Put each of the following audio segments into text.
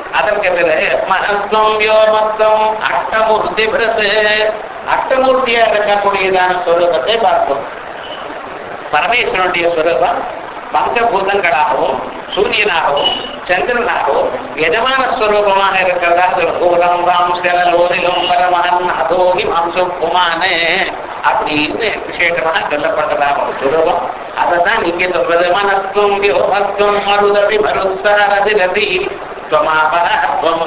அதற்கு பிறகு மனஸ்தம் யோமத்தம் அஷ்டமூர்த்தி பிரது அஷ்டமூர்த்தியா இருக்கக்கூடியதான ஸ்வரூபத்தை பார்ப்போம் பரமேஸ்வரனுடைய ஸ்வரூபம் பஞ்சபூதங்களாகவும் சூரியனாகவும் சந்திரனாகவும் எஜமான ஸ்வரூபமாக இருக்கிறதா பூரம் ராம் செலலோரிலும் பரமகன் அதோகி மாம்சம் குமானே அப்படின்னு விசேஷமாக சொல்லப்பட்டதாக ஒரு ஸ்வரூபம் அதை தான் இங்கே சொல்றது மனஸ்தும் யோகத்துவம் மருதவி மருசாரதி ரதி துவமாபரம்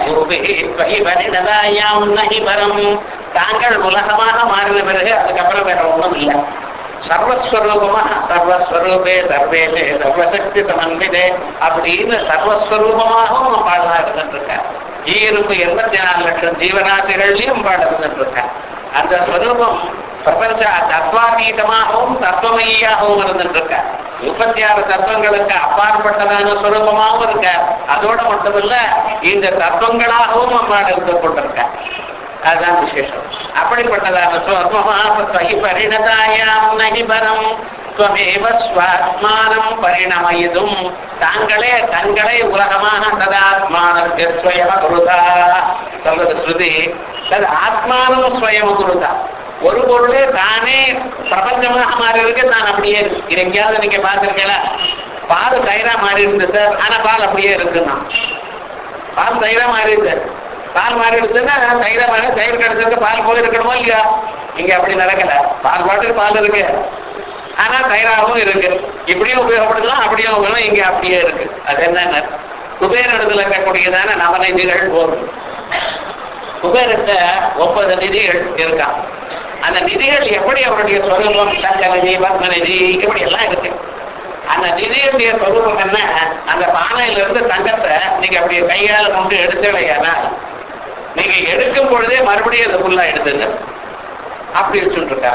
தாங்கள் உலகமாக மாறின பிறகு அதுக்கப்புறம் வேற ஒண்ணும் இல்லை சர்வஸ்வரூபமா சர்வஸ்வரூபே சர்வேஷே சர்வசக்தி சமன்விதே அப்படின்னு சர்வஸ்வரூபமாகவும் பாடலா இருந்துட்டு இருக்க ஈருக்கு எண்பத்தி நாலு லட்சம் ஜீவராசிகள்லயும் பாட இருந்துட்டு இருக்க அந்த ஸ்வரூபம் பிரபஞ்ச தத்வாதீதமாகவும் தத்துவமையாகவும் இருந்துட்டு இருக்க முப்பத்தி ஆறு தத்துவங்களுக்கு அப்பாற்பட்டதான ஸ்வரூபமாகவும் இருக்க அதோட மட்டுமல்ல இந்த தத்துவங்களாகவும் அம்பாள் இருந்து கொண்டிருக்க அதுதான் விசேஷம் அப்படிப்பட்டதான ஸ்வமஹி பரிணதாயாம் நகிபரம் ஸ்வமேவ ஸ்வாத்மானம் பரிணமயிதும் தாங்களே தங்களை உலகமாக ததாத்மானத்திய ஸ்வயம் குருதா சொல்றது ஸ்ருதி தது ஆத்மானம் ஸ்வயம் குருதா ஒரு பொருளே தானே பிரபஞ்சமாக மாறி இருக்கு தான் அப்படியே இருக்கு இது எங்கேயாவது நீங்க பார்த்திருக்கீங்களா பால் தயிரா மாறி இருந்து சார் ஆனா பால் அப்படியே இருக்குன்னா பால் தயிரா மாறி இருக்கு பால் மாறி இருக்குன்னா தயிரா மாறி தயிர் கிடைச்சிருக்கு பால் போய் இருக்கணுமோ இல்லையா இங்க அப்படி நடக்கல பால் பாட்டுக்கு பால் இருக்கு ஆனா தயிராகவும் இருக்கு இப்படியும் உபயோகப்படுத்தலாம் அப்படியும் உபயோகம் இங்க அப்படியே இருக்கு அது என்னன்னு குபேரத்தில் இருக்கக்கூடியதான நவநிதிகள் போதும் குபேரத்தை ஒன்பது நிதிகள் இருக்கான் அந்த நிதிகள் எப்படி அவருடைய சொரூபம் சங்க நிதி பத்ம நிதி இப்படி எல்லாம் இருக்கு அந்த நிதியுடைய சொரூபம் என்ன அந்த பானையில இருந்து தங்கத்தை நீங்க அப்படி கையால் கொண்டு எடுத்துடையானா நீங்க எடுக்கும் பொழுதே மறுபடியும் அது ஃபுல்லா எடுத்துங்க அப்படி வச்சுட்டு இருக்கா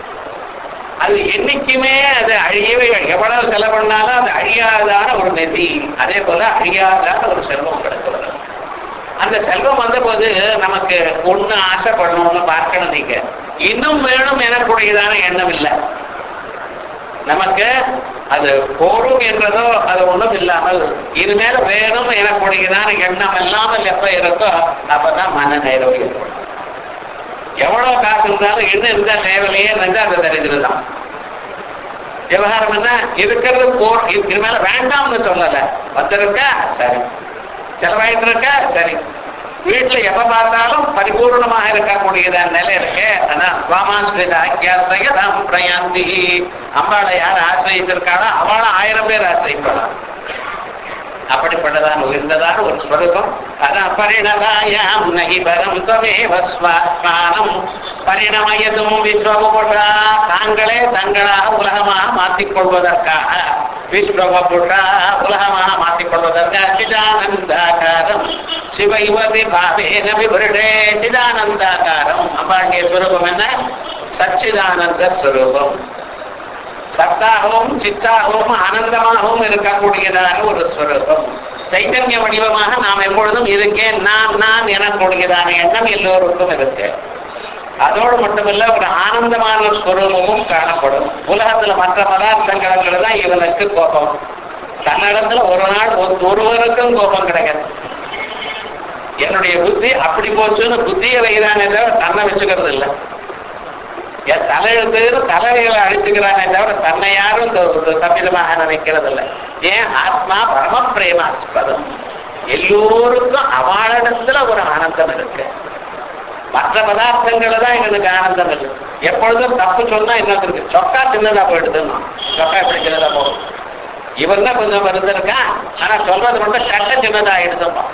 அது என்னைக்குமே அது அழியவே எவ்வளவு செலவு பண்ணாலும் அது அழியாதான ஒரு நிதி அதே போல அழியாதான ஒரு செல்வம் கிடைக்கிறது அந்த செல்வம் வந்த போது நமக்கு ஒண்ணு ஆசைப்படணும்னு பார்க்கணும் நீங்க இன்னும் வேணும் எனக்கூடியதான எண்ணம் இல்லை நமக்கு அது போரும் என்றதோ அது ஒண்ணும் இல்லாமல் இனிமேல் வேணும் எனக்கூடியதான எண்ணம் இல்லாமல் எப்ப இருக்கோ அப்பதான் மன நிறைவு ஏற்படும் எவ்வளவு காசு இருந்தாலும் என்ன இருந்தா தேவையில்லையே என்று அதை தெரிஞ்சிருந்தான் விவகாரம் என்ன இருக்கிறது போர் இது மேல வேண்டாம்னு சொல்லல வந்திருக்கா சரி செலவாயிட்டு இருக்கா சரி வீட்டுல எப்ப பார்த்தாலும் பரிபூர்ணமாக இருக்கக்கூடியதான நிலை இருக்கு ஆனா சுவாமாஸ்ரித ஆக்கியாசிரயம் பிரயாந்தி அம்பாளை யார் ஆசிரியத்திருக்காளோ அவளும் ஆயிரம் பேர் ஆசிரியப்பாளா அப்படிப்பட்டதான் உயர்ந்ததான ஒரு ஸ்வரூபம் அதான் பரிணதாயாம் நகி பரம் துவமேவ ஸ்வாத்மானம் பரிணமயதும் விஸ்வபுஷா தாங்களே தங்களாக உலகமாக மாற்றிக் கொள்வதற்காக விஸ்வபுஷா உலகமாக மாற்றிக் கொள்வதற்காக சிதானந்தாகாரம் சிவைவதி பாவேன விபுருடே சிதானந்தாகாரம் அம்பாண்டிய ஸ்வரூபம் என்ன சச்சிதானந்த ஸ்வரூபம் சத்தாகவும் சித்தாகவும் ஆனந்தமாகவும் இருக்கக்கூடியதான ஒரு ஸ்வரூபம் சைத்தன்ய வடிவமாக நாம் எப்பொழுதும் இருக்கேன் நான் நான் எனக்கூடியதான எண்ணம் எல்லோருக்கும் இருக்கு அதோடு மட்டுமல்ல ஒரு ஆனந்தமான ஸ்வரூபமும் காணப்படும் உலகத்துல மற்ற பதார்த்தங்கள் தான் இவனுக்கு கோபம் தன்னிடத்துல ஒரு நாள் ஒரு- ஒருவருக்கும் கோபம் கிடையாது என்னுடைய புத்தி அப்படி போச்சுன்னு புத்தியை வைதானே தவிர தன்னை வச்சுக்கிறது இல்லை என் தலையெழுத்து தலைகளை அழிச்சுக்கிறானே தவிர தன்னை யாரும் த- தப்பிதமாக நினைக்கிறது இல்லை ஏன் ஆத்மா பரம பிரேமாஸ்பதம் எல்லோருக்கும் அவளிடத்துல ஒரு ஆனந்தம் இருக்கு மற்ற பதார்த்தங்களை தான் எங்களுக்கு ஆனந்தம் இருக்கு எப்பொழுதும் தப்பு சொன்னா என்ன இருக்கு சொக்கா சின்னதா போயிடுதுன்னு சொக்கா எப்படி சின்னதா போகும் இவன் தான் கொஞ்சம் இருந்திருக்கான் ஆனா சொல்றது மட்டும் சட்ட சின்னதா ஆயிடுதுப்பா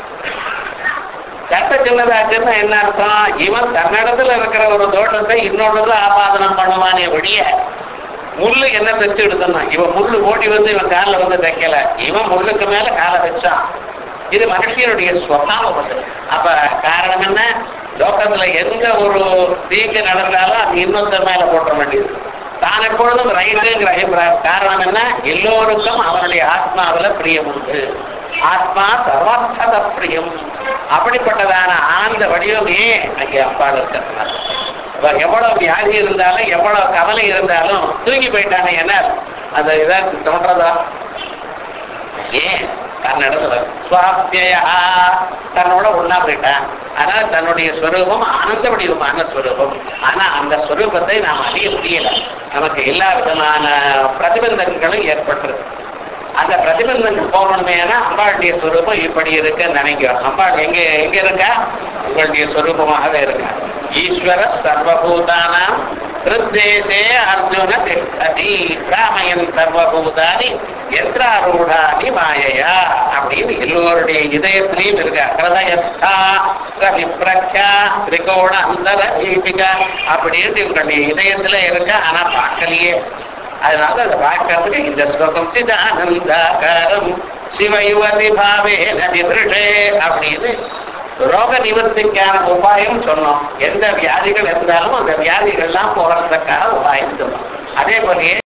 சட்ட சின்னதாச்சுன்னா என்ன அர்த்தம் இவன் தன்னிடத்துல இருக்கிற ஒரு தோட்டத்தை இன்னொரு ஆபாதனம் பண்ணுவானே ஒழிய முள்ளு என்ன தைச்சு எடுத்தான் இவன் முள்ளு ஓடி வந்து இவன் காலில் வந்து தைக்கல இவன் முள்ளுக்கு மேல காலை வச்சான் இது மனுஷனுடைய ஸ்வபாவம் அது அப்ப காரணம் என்ன லோகத்துல எந்த ஒரு தீங்கு நடந்தாலும் அது இன்னொருத்தர் மேல போட்ட வேண்டியது தான் எப்பொழுதும் ரைட்டுங்கிற அபிப்பிராயம் காரணம் என்ன எல்லோருக்கும் அவனுடைய ஆத்மாவுல பிரியம் உண்டு ஆத்மா சர்வார்த்தத பிரியம் அப்படிப்பட்டதான ஆனந்த வடிவமே அங்கே அப்பால் இருக்கிறதுனால இப்ப எவ்வளவு வியாதி இருந்தாலும் எவ்வளவு கவலை இருந்தாலும் தூங்கி போயிட்டானே என்ன அந்த இதை தோன்றதா ஏன் தன்னிடத்துல சுவாபியா தன்னோட ஒண்ணா போயிட்டான் அதனால தன்னுடைய ஸ்வரூபம் ஆனந்த வடிவமான ஸ்வரூபம் ஆனா அந்த ஸ்வரூபத்தை நாம் அறிய முடியல நமக்கு எல்லா விதமான பிரதிபந்தங்களும் ஏற்பட்டுருது அந்த பிரதிபந்தங்கள் போகணுமேனா அம்பாளுடைய ஸ்வரூபம் இப்படி இருக்குன்னு நினைக்கிறோம் அம்பாள் எங்க எங்க இருக்கா உங்களுடைய ஸ்வரூபமாகவே இருக்கா ஈஸ்வர சர்வபூதானாம் ஹிருத்தேசே அர்ஜுன திஷ்டதி ராமயன் சர்வபூதானி யத்ராரூடானி மாயையா அப்படின்னு எல்லோருடைய இதயத்திலையும் இருக்க ஹிருதயஸ்தா விப்ரக்ஷா திரிகோண அந்தர தீபிகா அப்படின்னு இவங்களுடைய இதயத்துல இருக்க ஆனா பார்க்கலையே அதனால அதை பார்க்கறதுக்கு இந்த ஸ்லோகம் சிதானந்தாகாரம் சிவயுவதி பாவே நதிபிருஷே அப்படின்னு ரோக நிவர்த்திக்கான உபாயம் சொன்னோம் எந்த வியாதிகள் இருந்தாலும் அந்த வியாதிகள்லாம் போகிறதுக்கான உபாயம் சொன்னோம் அதே போலயே